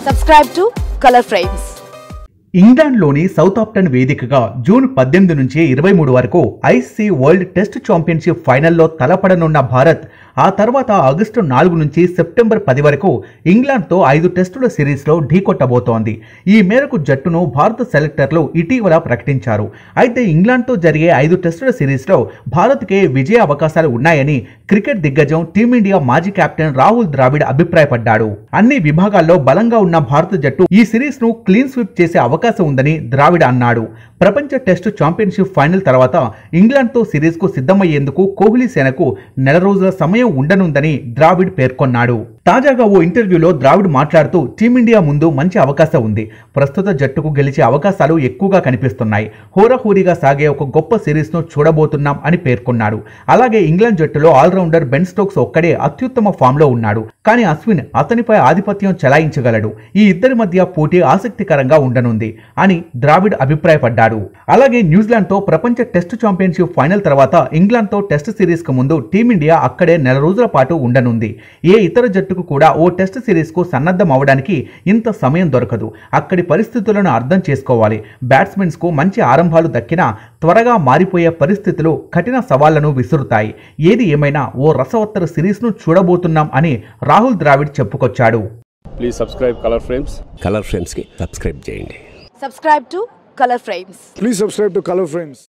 Subscribe to Color Frames. ఇంగ్లాండ్లోని సౌతాప్టన్ వేదికగా June పద్దెనిమిది నుంచి ఇరవై మూడు వరకు ఐసీసీ వరల్డ్ టెస్ట్ ఛాంపియన్షిప్ ఫైనల్లో తలపడనున్న భారత్ ఆ తర్వాత ఆగస్టు నాలుగు నుంచి సెప్టెంబర్ పది వరకు ఇంగ్లాండ్తో ఐదు టెస్టుల సిరీస్లో ఢీకొట్టబోతోంది ఈ మేరకు జట్టును భారత సెలెక్టర్లు ఇటీవల ప్రకటించారు అయితే ఇంగ్లాండ్తో జరిగే ఐదు టెస్టుల సిరీస్లో భారత్కే విజయ అవకాశాలు ఉన్నాయని క్రికెట్ దిగ్గజం టీమిండియా మాజీ కెప్టెన్ రాహుల్ ద్రావిడ్ అభిప్రాయపడ్డాడు అన్ని విభాగాల్లో బలంగా ఉన్న భారత జట్టు ఈ సిరీస్ ను క్లీన్ స్వీప్ చేసే అవకాశం ఉందని ద్రావిడ్ అన్నాడు ప్రపంచ టెస్ట్ ఛాంపియన్షిప్ ఫైనల్ తర్వాత ఇంగ్లాండ్తో సిరీస్ కు సిద్ధమయ్యేందుకు కోహ్లీ సేనకు నెల రోజుల సమయం ఉండనుందని ద్రావిడ్ పేర్కొన్నాడు తాజాగా ఓ ఇంటర్వ్యూలో ద్రావిడ్ మాట్లాడుతూ టీమిండియా ముందు మంచి అవకాశం ఉంది ప్రస్తుత జట్టుకు గెలిచే అవకాశాలు ఎక్కువగా కనిపిస్తున్నాయి హోరాహోరీగా సాగే ఒక గొప్ప సిరీస్ ను చూడబోతున్నాం అని పేర్కొన్నాడు అలాగే ఇంగ్లాండ్ జట్టులో ఆల్రౌండర్ బెన్ స్టోక్స్ ఒక్కడే అత్యుత్తమ ఫామ్ లో ఉన్నాడు కానీ అశ్విన్ అతనిపై ఆధిపత్యం చెలాయించగలడు ఈ ఇద్దరి మధ్య పోటీ ఆసక్తికరంగా ఉండనుంది అని ద్రావిడ్ అభిప్రాయపడ్డాడు అలాగే న్యూజిలాండ్ తో ప్రపంచ టెస్ట్ ఛాంపియన్షిప్ ఫైనల్ తర్వాత ఇంగ్లాండ్ తో టెస్ట్ సిరీస్ కు ముందు టీమిండియా అక్కడే నెల రోజుల పాటు ఉండనుంది ఏ ఇతర జట్టుకు కూడా ఓ టెస్ట్ సిరీస్ కు సన్నద్ధం అవడానికి ఇంత సమయం దొరకదు అక్కడి పరిస్థితులను అర్థం చేసుకోవాలి బ్యాట్స్మెన్స్ కు మంచి ఆరంభాలు దక్కినా త్వరగా మారిపోయే పరిస్థితులు కఠిన సవాళ్లను విసురుతాయి ఏది ఏమైనా ఓ రసవత్తర సిరీస్ ను చూడబోతున్నాం అని రాహుల్ ద్రావిడ్ చెప్పుకొచ్చాడు please subscribe colour frames colour ఫ్రేమ్స్కి సబ్స్క్రైబ్ చేయండి Subscribe to Color Frames. Please subscribe to Color Frames.